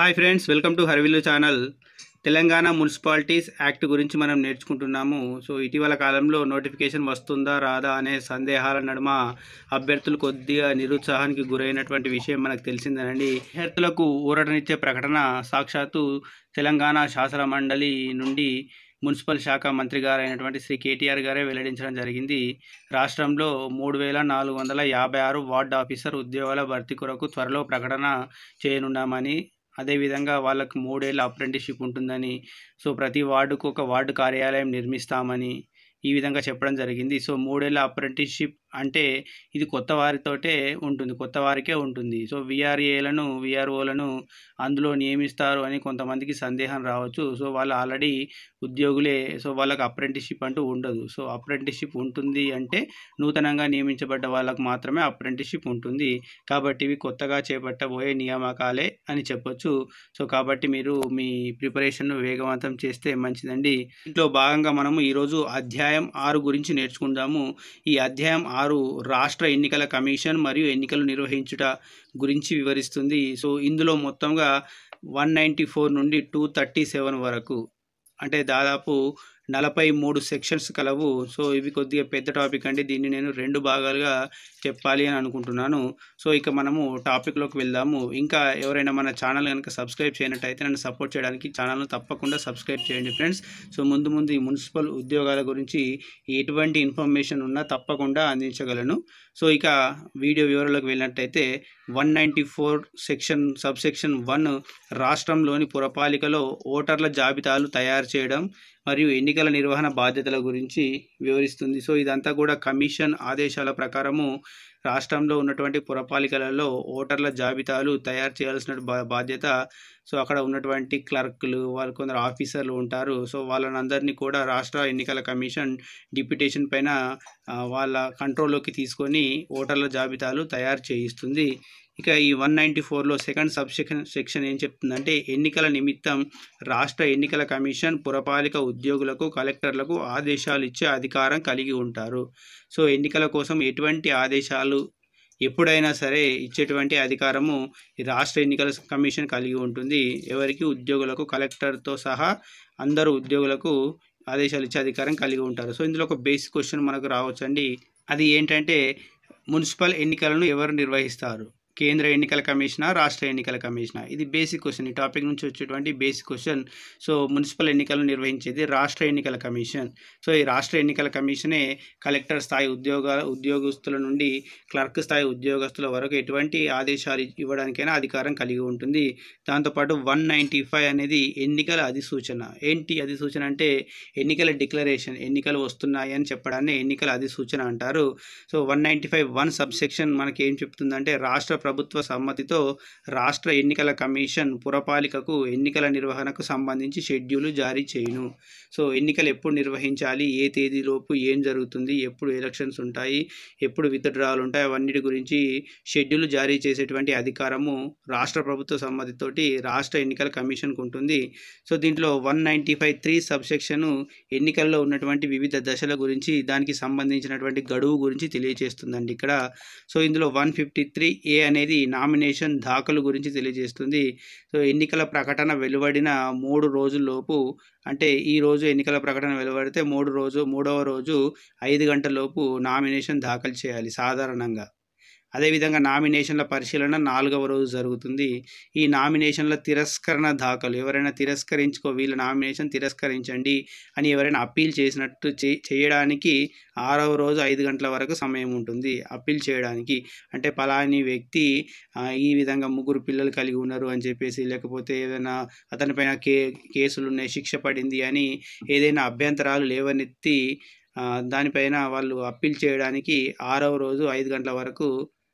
hi friends welcome to హర్విల్లు channel Telangana municipalities act గురించి మనం నేర్చుకుంటున్నాము సో ఇటీవల కాలంలో నోటిఫికేషన్ వస్తుందా రాదా అనే సందేహాల నడుమ అభ్యర్థులు కొద్దిగా నిరుత్సాహానికి గురైనటువంటి విషయం మనకు తెలిసిందేనండి అభ్యర్థులకు ఊరటనిచ్చే ప్రకటన సాక్షాత్తు తెలంగాణ శాసన మండలి నుండి మున్సిపల్ శాఖ మంత్రి గారైనటువంటి శ్రీ కేటీఆర్ గారే వెల్లడించడం జరిగింది రాష్ట్రంలో మూడు వేల నాలుగు వందల యాభై ఆరు వార్డ్ ఆఫీసర్ ఉద్యోగాల భర్తీ కొరకు త్వరలో ప్రకటన చేయనున్నామని అదేవిధంగా వాళ్ళకు మూడేళ్ళ అప్రెంటిస్షిప్ ఉంటుందని సో ప్రతి వార్డుకు ఒక వార్డు కార్యాలయం నిర్మిస్తామని ఈ విధంగా చెప్పడం జరిగింది సో మూడేళ్ళ అప్రెంటిస్షిప్ అంటే ఇది కొత్త వారితోటే ఉంటుంది కొత్త వారికే ఉంటుంది సో విఆర్ఏలను విఆర్ఓలను అందులో నియమిస్తారు అని కొంతమందికి సందేహం రావచ్చు సో వాళ్ళు ఆల్రెడీ ఉద్యోగులే సో వాళ్ళకి అప్రెంటిస్షిప్ అంటూ ఉండదు సో అప్రెంటిస్షిప్ ఉంటుంది అంటే నూతనంగా నియమించబడ్డ వాళ్ళకు మాత్రమే అప్రెంటిస్షిప్ ఉంటుంది కాబట్టి ఇవి కొత్తగా చేపట్టబోయే నియామకాలే అని చెప్పొచ్చు సో కాబట్టి మీరు మీ ప్రిపరేషన్ను వేగవంతం చేస్తే మంచిదండి ఇంట్లో భాగంగా మనము ఈరోజు అధ్యాయం ఆరు గురించి నేర్చుకుందాము ఈ అధ్యాయం ఆరు రాష్ట్ర ఎన్నికల కమిషన్ మరియు ఎన్నికలు నిర్వహించుట గురించి వివరిస్తుంది సో ఇందులో మొత్తంగా వన్ నైంటీ ఫోర్ నుండి టూ థర్టీ సెవెన్ వరకు అంటే దాదాపు నలభై మూడు సెక్షన్స్ కలవు సో ఇవి కొద్దిగా పెద్ద టాపిక్ అండి దీన్ని నేను రెండు భాగాలుగా చెప్పాలి అని అనుకుంటున్నాను సో ఇక మనము టాపిక్లోకి వెళ్దాము ఇంకా ఎవరైనా మన ఛానల్ కనుక సబ్స్క్రైబ్ చేయనట్టయితే నన్ను సపోర్ట్ చేయడానికి ఛానల్ను తప్పకుండా సబ్స్క్రైబ్ చేయండి ఫ్రెండ్స్ సో ముందు ముందు ఈ మున్సిపల్ ఉద్యోగాల గురించి ఎటువంటి ఇన్ఫర్మేషన్ ఉన్నా తప్పకుండా అందించగలను సో ఇక వీడియో వివరాలకు వెళ్ళినట్టయితే one ninety four section sub section one రాష్ట్రంలోని పురపాలికలో ఓటర్ల జాబితాలు తయారు చేయడం మరియు ఎన్నికల నిర్వహణ బాధ్యతల గురించి వివరిస్తుంది సో ఇదంతా కూడా కమిషన్ ఆదేశాల ప్రకారము రాష్ట్రంలో ఉన్నటువంటి పురపాలికలలో ఓటర్ల జాబితాలు తయారు చేయాల్సిన బా- బాధ్యత సో అక్కడ ఉన్నటువంటి క్లర్క్లు వాళ్ళు కొందరు ఆఫీసర్లు ఉంటారు సో వాళ్ళని అందరినీ కూడా రాష్ట్ర ఎన్నికల కమిషన్ డిప్యుటేషన్ పైన ఆ, వాళ్ళ కంట్రోల్లోకి తీసుకొని ఓటర్ల జాబితాలు తయారు చేయిస్తుంది ఇక ఈ వన్ నైంటీ ఫోర్లో సెకండ్ సబ్ సెక్షన్ సెక్షన్ ఏం చెప్తుందంటే ఎన్నికల నిమిత్తం రాష్ట్ర ఎన్నికల కమిషన్ పురపాలిక ఉద్యోగులకు కలెక్టర్లకు ఆదేశాలు ఇచ్చే అధికారం కలిగి ఉంటారు సో ఎన్నికల కోసం ఎటువంటి ఆదేశాలు ఎప్పుడైనా సరే ఇచ్చేటువంటి అధికారము ఈ రాష్ట్ర ఎన్నికల కమిషన్ కలిగి ఉంటుంది ఎవరికి ఉద్యోగులకు కలెక్టర్తో సహా అందరు ఉద్యోగులకు ఆదేశాలు ఇచ్చే అధికారం కలిగి ఉంటారు సో ఇందులో ఒక బేసిక్ క్వశ్చన్ మనకు రావచ్చండి అది ఏంటంటే మున్సిపల్ ఎన్నికలను ఎవరు నిర్వహిస్తారు కేంద్ర ఎన్నికల కమిషనా రాష్ట్ర ఎన్నికల కమిషనా ఇది బేసిక్ క్వశ్చన్ ఈ టాపిక్ నుంచి వచ్చేటువంటి బేసిక్ క్వశ్చన్ సో మున్సిపల్ ఎన్నికలను నిర్వహించేది రాష్ట్ర ఎన్నికల కమిషన్ సో ఈ రాష్ట్ర ఎన్నికల కమిషనే కలెక్టర్ స్థాయి ఉద్యోగ ఉద్యోగస్తుల నుండి క్లర్క్ స్థాయి ఉద్యోగస్తుల వరకు ఎటువంటి ఆదేశాలు ఇవ్వడానికైనా అధికారం కలిగి ఉంటుంది దాంతోపాటు వన్ నైంటీ ఫైవ్ అనేది ఎన్నికల అధిసూచన ఏంటి అధిసూచన అంటే ఎన్నికల డిక్లరేషన్ ఎన్నికలు వస్తున్నాయి అని చెప్పడాన్ని ఎన్నికల అధిసూచన అంటారు so one ninety five one sub section మనకి ఏం చెప్తుందంటే రాష్ట్ర ప్రభుత్వ సమ్మతితో రాష్ట్ర ఎన్నికల కమిషన్ పురపాలికకు ఎన్నికల నిర్వహణకు సంబంధించి షెడ్యూల్ జారీ చేయును సో ఎన్నికలు ఎప్పుడు నిర్వహించాలి ఏ తేదీలోపు ఏం జరుగుతుంది ఎప్పుడు ఎలక్షన్స్ ఉంటాయి ఎప్పుడు విత్డ్రాలు ఉంటాయి అవన్నిటి గురించి షెడ్యూల్ జారీ చేసేటువంటి అధికారము రాష్ట్ర ప్రభుత్వ సమ్మతితోటి రాష్ట్ర ఎన్నికల కమిషన్కు ఉంటుంది సో దీంట్లో one ninety five three subsection ఎన్నికల్లో ఉన్నటువంటి వివిధ దశల గురించి దానికి సంబంధించినటువంటి గడువు గురించి తెలియజేస్తుందండి ఇక్కడ సో ఇందులో వన్ ఫిఫ్టీ త్రీ ఏ అనేది నామినేషన్ దాఖలు గురించి తెలియజేస్తుంది సో ఎన్నికల ప్రకటన వెలువడిన మూడు రోజుల్లోపు అంటే ఈ రోజు ఎన్నికల ప్రకటన వెలువడితే మూడు రోజు మూడవ రోజు ఐదు గంటలలోపు నామినేషన్ దాఖలు చేయాలి సాధారణంగా అదేవిధంగా నామినేషన్ల పరిశీలన నాలుగవ రోజు జరుగుతుంది ఈ నామినేషన్ల తిరస్కరణ దాఖలు ఎవరైనా తిరస్కరించుకో వీళ్ళ నామినేషన్ తిరస్కరించండి అని ఎవరైనా అప్పీల్ చేసినట్టు చే- చేయడానికి ఆరవ రోజు ఐదు గంటల వరకు సమయం ఉంటుంది అప్పీల్ చేయడానికి అంటే పలాని వ్యక్తి ఆ, ఈ విధంగా ముగ్గురు పిల్లలు కలిగి ఉన్నారు అని చెప్పేసి లేకపోతే ఏదైనా అతనిపైన కే కేసులు ఉన్నాయి శిక్ష పడింది అని ఏదైనా అభ్యంతరాలు లేవనెత్తి ఆ, దానిపైన వాళ్ళు అప్పీల్ చేయడానికి ఆరవ రోజు ఐదు గంటల వరకు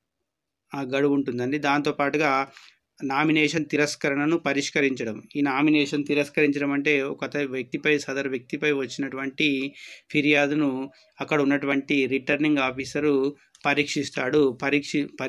ఆ గడువు ఉంటుందండి దాంతోపాటుగా నామినేషన్ తిరస్కరణను పరిష్కరించడం ఈ నామినేషన్ తిరస్కరించడం అంటే ఒక అత- వ్యక్తిపై సదరు వ్యక్తిపై వచ్చినటువంటి ఫిర్యాదును అక్కడ ఉన్నటువంటి రిటర్నింగ్ ఆఫీసరు పరీక్షిస్తాడు పరీక్షి పరిష్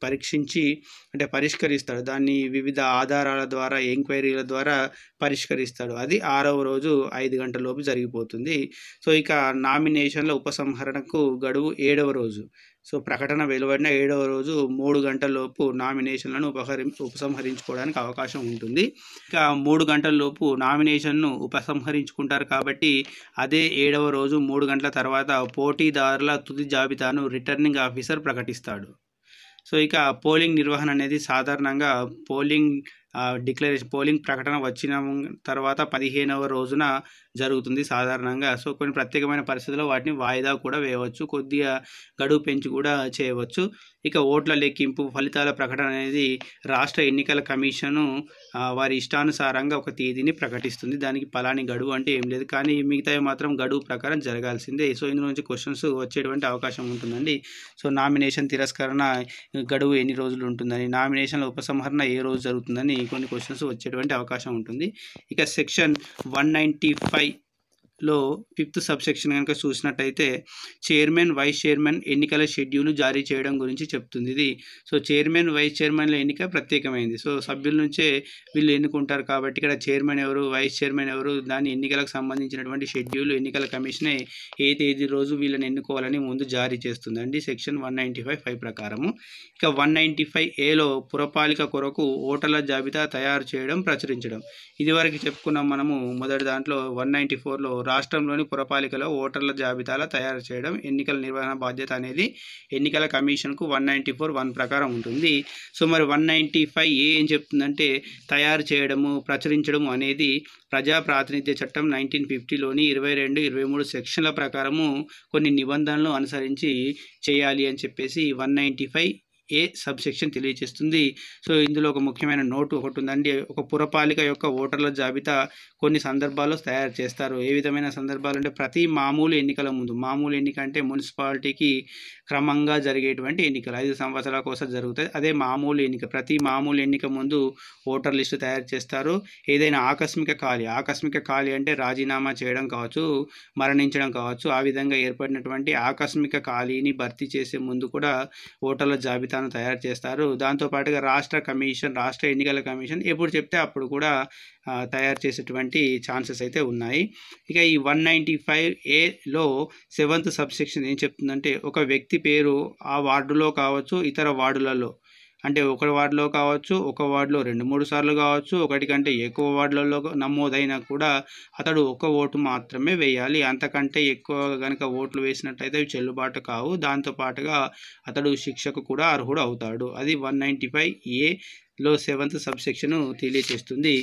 పరీక్షించి అంటే పరిష్కరిస్తాడు దాన్ని వివిధ ఆధారాల ద్వారా ఎంక్వైరీల ద్వారా పరిష్కరిస్తాడు అది ఆరవ రోజు ఐదు గంటల లోపు జరిగిపోతుంది సో ఇక నామినేషన్ల ఉపసంహరణకు గడువు ఏడవ రోజు సో ప్రకటన వెలువడిన ఏడవ రోజు మూడు గంటల లోపు నామినేషన్లను ఉపహరి ఉపసంహరించుకోవడానికి అవకాశం ఉంటుంది ఇక మూడు గంటల లోపు నామినేషన్ను ఉపసంహరించుకుంటారు కాబట్టి అదే ఏడవ రోజు మూడు గంటల తర్వాత పోటీదారుల తుది జాబితాను రిటర్నింగ్ ఆఫీసర్ ప్రకటిస్తాడు సో ఇక పోలింగ్ నిర్వహణ అనేది సాధారణంగా పోలింగ్ డిక్లరేషన్ పోలింగ్ ప్రకటన వచ్చిన తర్వాత పదిహేనవ రోజున జరుగుతుంది సాధారణంగా సో కొన్ని ప్రత్యేకమైన పరిస్థితుల్లో వాటిని వాయిదా కూడా వేయవచ్చు కొద్దిగా గడువు పెంచి కూడా చేయవచ్చు ఇక ఓట్ల లెక్కింపు ఫలితాల ప్రకటన అనేది రాష్ట్ర ఎన్నికల కమిషను ఆ, వారి ఇష్టానుసారంగా ఒక తేదీని ప్రకటిస్తుంది దానికి పలాని గడువు అంటే ఏం లేదు కానీ మిగతావి మాత్రం గడువు ప్రకారం జరగాల్సిందే సో ఇందులో నుంచి క్వశ్చన్స్ వచ్చేటువంటి అవకాశం ఉంటుందండి సో నామినేషన్ తిరస్కరణ గడువు ఎన్ని రోజులు ఉంటుందని నామినేషన్ల ఉపసంహరణ ఏ రోజు జరుగుతుందని కొన్ని క్వశ్చన్స్ వచ్చేటువంటి అవకాశం ఉంటుంది ఇక సెక్షన్ వన్ నైంటీ ఫైవ్లో ఫిఫ్త్ సబ్ సెక్షన్ కనుక చూసినట్టయితే చైర్మన్ వైస్ చైర్మన్ ఎన్నికల షెడ్యూల్ జారీ చేయడం గురించి చెప్తుంది ఇది సో చైర్మన్ వైస్ చైర్మన్ల ఎన్నిక ప్రత్యేకమైంది సో సభ్యుల నుంచే వీళ్ళు ఎన్నుకుంటారు కాబట్టి ఇక్కడ చైర్మన్ ఎవరు వైస్ చైర్మన్ ఎవరు దాని ఎన్నికలకు సంబంధించినటువంటి షెడ్యూల్ ఎన్నికల కమిషనే ఏ తేదీ రోజు వీళ్ళని ఎన్నుకోవాలని ముందు జారీ చేస్తుందండి section one ninety five five ప్రకారము ఇక వన్ నైంటీ ఫైవ్ ఏలో పురపాలిక కొరకు ఓటర్ల జాబితా తయారు చేయడం ప్రచురించడం ఇదివరకు చెప్పుకున్నాం మనము మొదటి దాంట్లో వన్ నైంటీ ఫోర్లో రాష్ట్రంలోని పురపాలికలో ఓటర్ల జాబితాల తయారు చేయడం ఎన్నికల నిర్వహణ బాధ్యత అనేది ఎన్నికల కమిషన్కు వన్ నైంటీ ఫోర్ వన్ ప్రకారం ఉంటుంది సో మరి వన్ నైంటీ ఫైవ్ ఏ ఏం చెప్తుందంటే తయారు చేయడము ప్రచురించడము అనేది ప్రజా ప్రాతినిధ్య చట్టం నైన్టీన్ ఫిఫ్టీలోని ఇరవై రెండు ఇరవై మూడు సెక్షన్ల ప్రకారము కొన్ని నిబంధనలు అనుసరించి చేయాలి అని చెప్పేసి one ninety five A sub section తెలియజేస్తుంది సో ఇందులో ఒక ముఖ్యమైన నోటు ఒకటి ఉందండి ఒక పురపాలిక యొక్క ఓటర్ల జాబితా కొన్ని సందర్భాల్లో తయారు చేస్తారు ఏ విధమైన సందర్భాలు అంటే ప్రతి మామూలు ఎన్నికల ముందు మామూలు ఎన్నిక అంటే మున్సిపాలిటీకి క్రమంగా జరిగేటువంటి ఎన్నికలు ఐదు సంవత్సరాలకు ఒకసారి జరుగుతాయి అదే మామూలు ఎన్నిక ప్రతి మామూలు ఎన్నిక ముందు ఓటర్ లిస్టు తయారు చేస్తారు ఏదైనా ఆకస్మిక ఖాళీ ఆకస్మిక ఖాళీ అంటే రాజీనామా చేయడం కావచ్చు మరణించడం కావచ్చు ఆ విధంగా ఏర్పడినటువంటి ఆకస్మిక ఖాళీని భర్తీ చేసే ముందు కూడా ఓటర్ల జాబితాను తయారు చేస్తారు దాంతోపాటుగా రాష్ట్ర కమిషన్ రాష్ట్ర ఎన్నికల కమిషన్ ఎప్పుడు చెప్తే అప్పుడు కూడా ఆ, తయారు చేసేటువంటి ఛాన్సెస్ అయితే ఉన్నాయి ఇక ఈ వన్ నైంటీ ఫైవ్ ఏలో సెవెంత్ సబ్సెక్షన్ ఏం చెప్తుందంటే ఒక వ్యక్తి పేరు ఆ వార్డులో కావచ్చు ఇతర వార్డులలో అంటే ఒక వార్డులో కావచ్చు ఒక వార్డులో రెండు మూడు సార్లు కావచ్చు ఒకటి కంటే ఎక్కువ వార్డులలో నమోదైనా కూడా అతడు ఒక ఓటు మాత్రమే వేయాలి అంతకంటే ఎక్కువ కనుక ఓట్లు వేసినట్టయితే అవి చెల్లుబాటు కావు దాంతోపాటుగా అతడు శిక్షకు కూడా అర్హుడు అవుతాడు అది వన్ నైంటీ ఫైవ్ ఏలో సెవెంత్ సబ్సెక్షన్ తెలియచేస్తుంది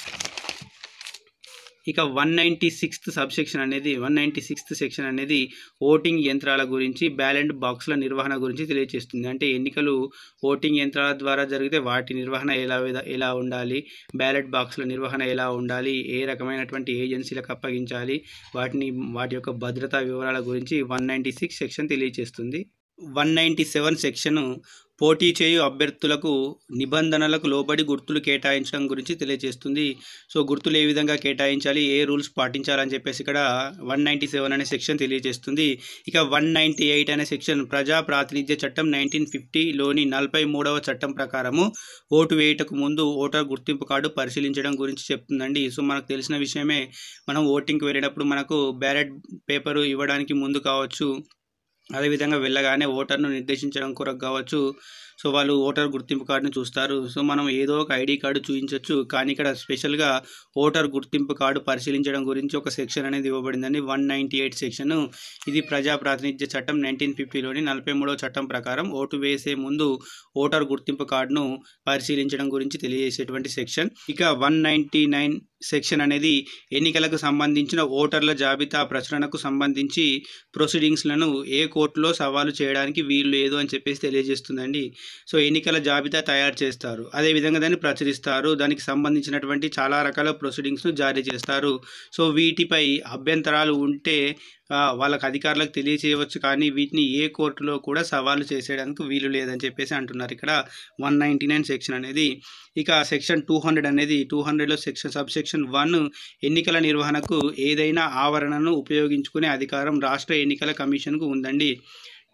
ఇక వన్ నైంటీ సిక్స్త్ సబ్సెక్షన్ అనేది వన్ నైంటీ సిక్స్త్ సెక్షన్ అనేది ఓటింగ్ యంత్రాల గురించి బ్యాలెట్ బాక్స్ల నిర్వహణ గురించి తెలియజేస్తుంది అంటే ఎన్నికలు ఓటింగ్ యంత్రాల ద్వారా జరిగితే వాటి నిర్వహణ ఎలా విధ- ఎలా ఉండాలి బ్యాలెట్ బాక్స్ల నిర్వహణ ఎలా ఉండాలి ఏ రకమైనటువంటి ఏజెన్సీలకు అప్పగించాలి వాటిని వాటి యొక్క భద్రతా వివరాల గురించి వన్ నైంటీ సిక్స్ సెక్షన్ తెలియజేస్తుంది వన్ నైంటీ సెవెన్ సెక్షన్ పోటీ చేయు అభ్యర్థులకు నిబంధనలకు లోబడి గుర్తులు కేటాయించడం గురించి తెలియజేస్తుంది సో గుర్తులు ఏ విధంగా కేటాయించాలి ఏ రూల్స్ పాటించాలని చెప్పేసి ఇక్కడ వన్ నైంటీ సెవెన్ అనే సెక్షన్ తెలియజేస్తుంది ఇక వన్ నైంటీ ఎయిట్ అనే సెక్షన్ ప్రజా ప్రాతినిధ్య చట్టం నైన్టీన్ ఫిఫ్టీలోని నలభై మూడవ చట్టం ప్రకారము ఓటు వేయుటకు ముందు ఓటర్ గుర్తింపు కార్డు పరిశీలించడం గురించి చెప్తుందండి సో మనకు తెలిసిన విషయమే మనం ఓటింగ్కి వెళ్ళేటప్పుడు మనకు బ్యాలెట్ పేపరు ఇవ్వడానికి ముందు కావచ్చు అదేవిధంగా వెళ్ళగానే ఓటర్ను నిర్దేశించడం కొరకు కావచ్చు సో వాళ్ళు ఓటర్ గుర్తింపు కార్డుని చూస్తారు సో మనం ఏదో ఒక ఐడి కార్డు చూపించవచ్చు కానీ ఇక్కడ స్పెషల్గా ఓటర్ గుర్తింపు కార్డు పరిశీలించడం గురించి ఒక సెక్షన్ అనేది ఇవ్వబడిందండి వన్ నైంటీ ఎయిట్ సెక్షన్ ఇది ప్రజా ప్రాతినిధ్య చట్టం నైన్టీన్ ఫిఫ్టీలోని నలభై మూడవ చట్టం ప్రకారం ఓటు వేసే ముందు ఓటర్ గుర్తింపు కార్డును పరిశీలించడం గురించి తెలియజేసేటువంటి సెక్షన్ ఇక వన్ నైంటీ నైన్ సెక్షన్ అనేది ఎన్నికలకు సంబంధించిన ఓటర్ల జాబితా ప్రచురణకు సంబంధించి ప్రొసీడింగ్స్లను ఏ కోర్టులో సవాలు చేయడానికి వీలు లేదు అని చెప్పేసి తెలియజేస్తుందండి సో ఎన్నికల జాబితా తయారు చేస్తారు అదేవిధంగా దాన్ని ప్రచురిస్తారు దానికి సంబంధించినటువంటి చాలా రకాల ప్రొసీడింగ్స్ను జారీ చేస్తారు సో వీటిపై అభ్యంతరాలు ఉంటే ఆ, వాళ్ళకి అధికారులకు తెలియచేయవచ్చు కానీ వీటిని ఏ కోర్టులో కూడా సవాలు చేసేయడానికి వీలు లేదని చెప్పేసి అంటున్నారు ఇక్కడ వన్ నైంటీ నైన్ సెక్షన్ అనేది ఇక సెక్షన్ టూ హండ్రెడ్ అనేది టూ హండ్రెడ్లో సెక్షన్ సబ్ సెక్షన్ వన్ ఎన్నికల నిర్వహణకు ఏదైనా ఆవరణను ఉపయోగించుకునే అధికారం రాష్ట్ర ఎన్నికల కమిషన్కు ఉందండి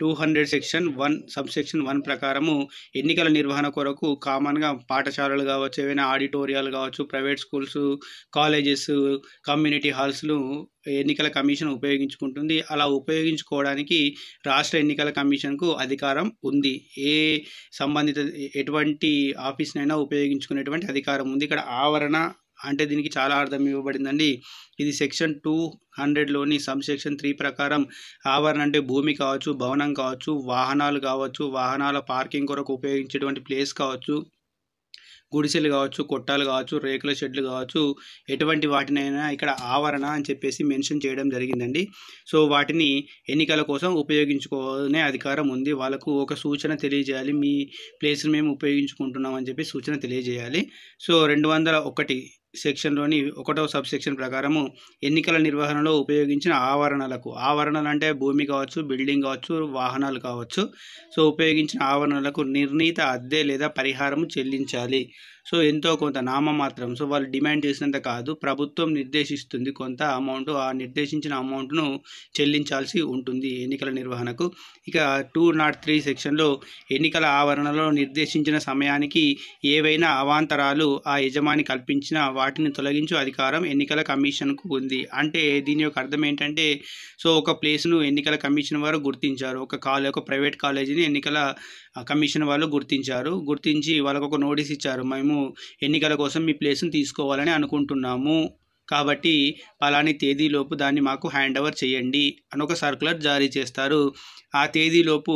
two hundred section one sub section one ప్రకారము ఎన్నికల నిర్వహణ కొరకు కామన్గా పాఠశాలలు కావచ్చు ఏవైనా ఆడిటోరియాలు కావచ్చు ప్రైవేట్ స్కూల్స్ కాలేజెస్ కమ్యూనిటీ హాల్స్లు ఎన్నికల కమిషన్ ఉపయోగించుకుంటుంది అలా ఉపయోగించుకోవడానికి రాష్ట్ర ఎన్నికల కమిషన్కు అధికారం ఉంది ఏ సంబంధిత ఎటువంటి ఆఫీస్నైనా ఉపయోగించుకునేటువంటి అధికారం ఉంది ఇక్కడ ఆవరణ అంటే దీనికి చాలా అర్థం ఇవ్వబడిందండి ఇది సెక్షన్ టూ హండ్రెడ్లోని సబ్ సెక్షన్ త్రీ ప్రకారం ఆవరణ అంటే భూమి కావచ్చు భవనం కావచ్చు వాహనాలు కావచ్చు వాహనాల పార్కింగ్ కొరకు ఉపయోగించేటువంటి ప్లేస్ కావచ్చు గుడిసెలు కావచ్చు కొట్టాలు కావచ్చు రేకుల షెడ్లు కావచ్చు ఎటువంటి వాటినైనా ఇక్కడ ఆవరణ అని చెప్పేసి మెన్షన్ చేయడం జరిగిందండి సో వాటిని ఎన్నికల కోసం ఉపయోగించుకునే అధికారం ఉంది వాళ్ళకు ఒక సూచన తెలియజేయాలి మీ ప్లేస్ని మేము ఉపయోగించుకుంటున్నాం అని చెప్పి సూచన తెలియజేయాలి సో రెండు వందల ఒకటి సెక్షన్లోని ఒకటో సబ్ సెక్షన్ ప్రకారము ఎన్నికల నిర్వహణలో ఉపయోగించిన ఆవరణలకు ఆవరణలు అంటే భూమి కావచ్చు బిల్డింగ్ కావచ్చు వాహనాలు కావచ్చు సో ఉపయోగించిన ఆవరణలకు నిర్ణీత అద్దె లేదా పరిహారం చెల్లించాలి సో ఎంతో కొంత నామమాత్రం సో వాళ్ళు డిమాండ్ చేసినంత కాదు ప్రభుత్వం నిర్దేశిస్తుంది కొంత అమౌంట్ ఆ నిర్దేశించిన అమౌంట్ను చెల్లించాల్సి ఉంటుంది ఎన్నికల నిర్వహణకు ఇక టూ నాట్ త్రీ సెక్షన్లో ఎన్నికల ఆవరణలో నిర్దేశించిన సమయానికి ఏవైనా అవాంతరాలు ఆ యజమాని కల్పించిన వాటిని తొలగించు అధికారం ఎన్నికల కమిషన్కు ఉంది అంటే దీని యొక్క అర్థం ఏంటంటే సో ఒక ప్లేస్ను ఎన్నికల కమిషన్ వారు గుర్తించారు ఒక కాలే ఒక ప్రైవేట్ కాలేజీని ఎన్నికల కమిషన్ వాళ్ళు గుర్తించారు గుర్తించి వాళ్ళకు ఒక నోటీస్ ఇచ్చారు మేము ఎన్నికల కోసం మీ ప్లేస్ని తీసుకోవాలని అనుకుంటున్నాము కాబట్టి పలాని తేదీలోపు దాన్ని మాకు హ్యాండ్ ఓవర్ చేయండి అని ఒక సర్కులర్ జారీ చేస్తారు ఆ తేదీలోపు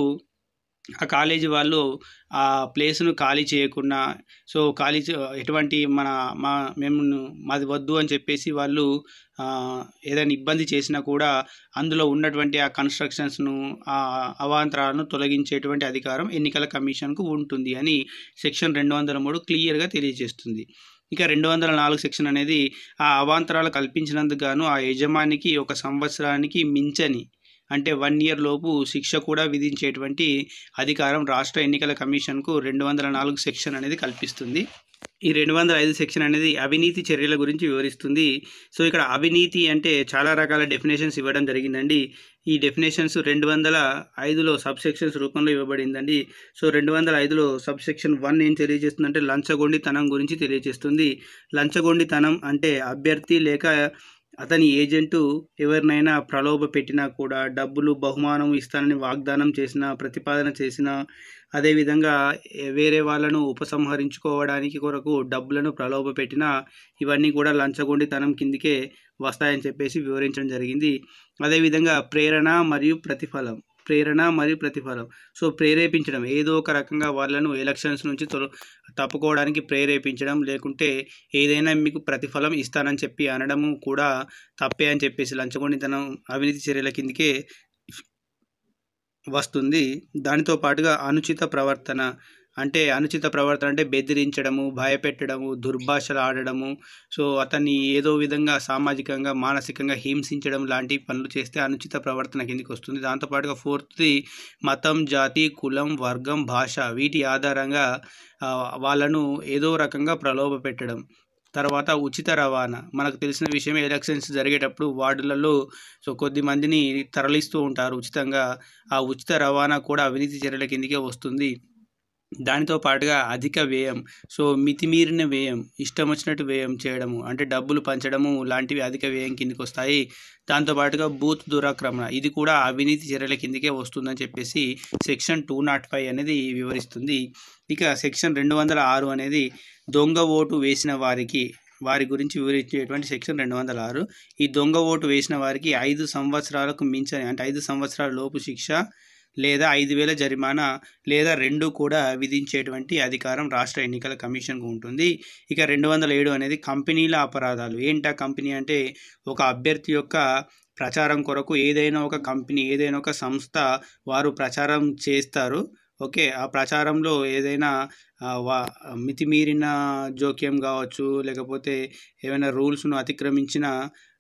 ఆ కాలేజీ వాళ్ళు ఆ ప్లేస్ను ఖాళీ చేయకుండా సో ఖాళీ చే- ఎటువంటి మన మా మేము మాది వద్దు అని చెప్పేసి వాళ్ళు ఆ, ఏదైనా ఇబ్బంది చేసినా కూడా అందులో ఉన్నటువంటి ఆ కన్స్ట్రక్షన్స్ను ఆ అవాంతరాలను తొలగించేటువంటి అధికారం ఎన్నికల కమిషన్కు ఉంటుంది అని సెక్షన్ రెండు వందల మూడు క్లియర్గా తెలియజేస్తుంది ఇక రెండు వందల నాలుగు సెక్షన్ అనేది ఆ అవాంతరాలు కల్పించినందుకు గాను ఆ యజమానికి ఒక సంవత్సరానికి మించని అంటే వన్ ఇయర్ లోపు శిక్ష కూడా విధించేటువంటి అధికారం రాష్ట్ర ఎన్నికల కమిషన్కు రెండు వందల నాలుగు సెక్షన్ అనేది కల్పిస్తుంది ఈ రెండు వందల ఐదు సెక్షన్ అనేది అవినీతి చర్యల గురించి వివరిస్తుంది సో ఇక్కడ అవినీతి అంటే చాలా రకాల డెఫినేషన్స్ ఇవ్వడం జరిగిందండి ఈ డెఫినేషన్స్ రెండు వందల ఐదులో సబ్ సెక్షన్స్ రూపంలో ఇవ్వబడిందండి సో రెండు వందల ఐదులో సబ్ సెక్షన్ వన్ ఏం తెలియజేస్తుందంటే లంచగొండితనం గురించి తెలియజేస్తుంది లంచగొండితనం అంటే అభ్యర్థి లేక అతని ఏజెంటు ఎవరినైనా ప్రలోభ పెట్టినా కూడా డబ్బులు బహుమానం ఇస్తానని వాగ్దానం చేసిన ప్రతిపాదన చేసిన అదేవిధంగా ఏ- వేరే వాళ్ళను ఉపసంహరించుకోవడానికి కొరకు డబ్బులను ప్రలోభ పెట్టినా ఇవన్నీ కూడా లంచగొండితనం కిందికే వస్తాయని చెప్పేసి వివరించడం జరిగింది అదేవిధంగా ప్రేరణ మరియు ప్రతిఫలం ప్రేరణ మరియు ప్రతిఫలం సో ప్రేరేపించడం ఏదో ఒక రకంగా వాళ్ళను ఎలక్షన్స్ నుంచి తొల తప్పుకోవడానికి ప్రేరేపించడం లేకుంటే ఏదైనా మీకు ప్రతిఫలం ఇస్తానని చెప్పి అనడము కూడా తప్పే అని చెప్పేసి లంచగొండితనం అవినీతి చర్యల కిందకే వస్తుంది దానితో పాటుగా అనుచిత ప్రవర్తన అంటే అనుచిత ప్రవర్తన అంటే బెదిరించడము భయపెట్టడము దుర్భాషలు ఆడడము సో అతన్ని ఏదో విధంగా సామాజికంగా మానసికంగా హింసించడం లాంటి పనులు చేస్తే అనుచిత ప్రవర్తన కిందికి వస్తుంది దాంతోపాటుగా ఫోర్త్ది మతం జాతి కులం వర్గం భాష వీటి ఆధారంగా ఆ, వాళ్ళను ఏదో రకంగా ప్రలోభ పెట్టడం తర్వాత ఉచిత రవాణా మనకు తెలిసిన విషయమే ఎలక్షన్స్ జరిగేటప్పుడు వార్డులలో సో కొద్ది మందిని తరలిస్తూ ఉంటారు ఉచితంగా ఆ ఉచిత రవాణా కూడా అవినీతి చర్యల కిందకే వస్తుంది దానితో పాటుగా అధిక వ్యయం సో మితిమీరిన వ్యయం ఇష్టం వచ్చినట్టు వ్యయం చేయడము అంటే డబ్బులు పంచడము లాంటివి అధిక వ్యయం కిందకి వస్తాయి దాంతోపాటుగా బూత్ దురాక్రమణ ఇది కూడా అవినీతి చర్యల కిందకే వస్తుందని చెప్పేసి సెక్షన్ టూ నాట్ ఫైవ్ అనేది వివరిస్తుంది ఇక సెక్షన్ రెండు వందల ఆరు అనేది దొంగ ఓటు వేసిన వారికి వారి గురించి వివరించేటువంటి సెక్షన్ రెండు వందల ఆరు ఈ దొంగ ఓటు వేసిన వారికి ఐదు సంవత్సరాలకు మించని అంటే ఐదు సంవత్సరాల లోపు శిక్ష లేదా ఐదు వేల జరిమానా లేదా రెండు కూడా విధించేటువంటి అధికారం రాష్ట్ర ఎన్నికల కమిషన్కు ఉంటుంది ఇక రెండు వందల ఏడు అనేది కంపెనీల అపరాధాలు ఏంటా కంపెనీ అంటే ఒక అభ్యర్థి యొక్క ప్రచారం కొరకు ఏదైనా ఒక కంపెనీ ఏదైనా ఒక సంస్థ వారు ప్రచారం చేస్తారు ఓకే ఆ ప్రచారంలో ఏదైనా ఆ, వా మితిమీరిన జోక్యం కావచ్చు లేకపోతే ఏమైనా రూల్స్ను అతిక్రమించిన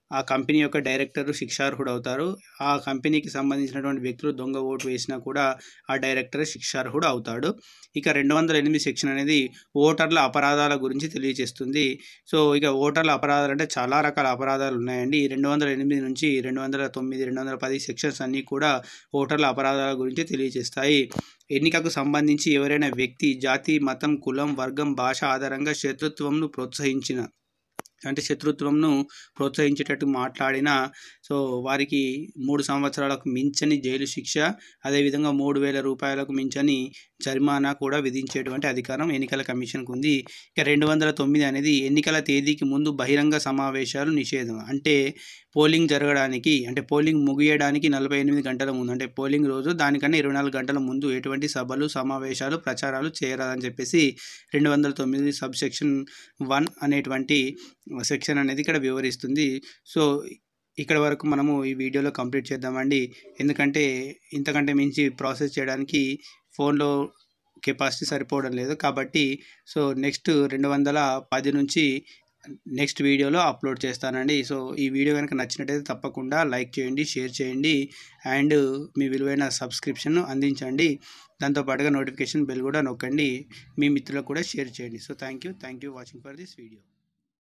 ఆ కంపెనీ యొక్క డైరెక్టర్ శిక్షార్హుడు అవుతారు ఆ కంపెనీకి సంబంధించినటువంటి వ్యక్తులు దొంగ ఓటు వేసినా కూడా ఆ డైరెక్టర్ శిక్షార్హుడు అవుతాడు ఇక రెండు వందల ఎనిమిది సెక్షన్ అనేది ఓటర్ల అపరాధాల గురించి తెలియజేస్తుంది సో ఇక ఓటర్ల అపరాధాలు అంటే చాలా రకాల అపరాధాలు ఉన్నాయండి రెండు వందల ఎనిమిది నుంచి రెండు వందల తొమ్మిది రెండు వందల పది సెక్షన్స్ అన్నీ కూడా ఓటర్ల అపరాధాల గురించి తెలియజేస్తాయి ఎన్నికకు సంబంధించి ఎవరైనా వ్యక్తి జాతి మతం కులం వర్గం భాష ఆధారంగా శత్రుత్వంను ప్రోత్సహించిన అంటే శత్రుత్వంను ప్రోత్సహించేటట్టు మాట్లాడిన సో వారికి మూడు సంవత్సరాలకు మించని జైలు శిక్ష అదేవిధంగా మూడు వేల రూపాయలకు మించని జరిమానా కూడా విధించేటువంటి అధికారం ఎన్నికల కమిషన్కు ఉంది ఇక రెండు వందల తొమ్మిది అనేది ఎన్నికల తేదీకి ముందు బహిరంగ సమావేశాలు నిషేధం అంటే పోలింగ్ జరగడానికి అంటే పోలింగ్ ముగియడానికి నలభై ఎనిమిది గంటల ముందు అంటే పోలింగ్ రోజు దానికన్నా ఇరవై నాలుగు గంటల ముందు ఎటువంటి సభలు సమావేశాలు ప్రచారాలు చేయరాదని చెప్పేసి రెండు వందల తొమ్మిది సబ్ సెక్షన్ వన్ అనేటువంటి సెక్షన్ అనేది ఇక్కడ వివరిస్తుంది సో ఇక్కడ వరకు మనము ఈ వీడియోలో కంప్లీట్ చేద్దామండి ఎందుకంటే ఇంతకంటే మించి ప్రాసెస్ చేయడానికి ఫోన్లో కెపాసిటీ సరిపోవడం లేదు కాబట్టి సో నెక్స్ట్ రెండు వందల పది నుంచి నెక్స్ట్ వీడియోలో అప్లోడ్ చేస్తానండి సో ఈ వీడియో కనుక నచ్చినట్టయితే తప్పకుండా లైక్ చేయండి షేర్ చేయండి అండ్ మీ విలువైన సబ్స్క్రిప్షన్ అందించండి దాంతోపాటుగా నోటిఫికేషన్ బెల్ కూడా నొక్కండి మీ మిత్రులకు కూడా షేర్ చేయండి so thank you thank you watching for this video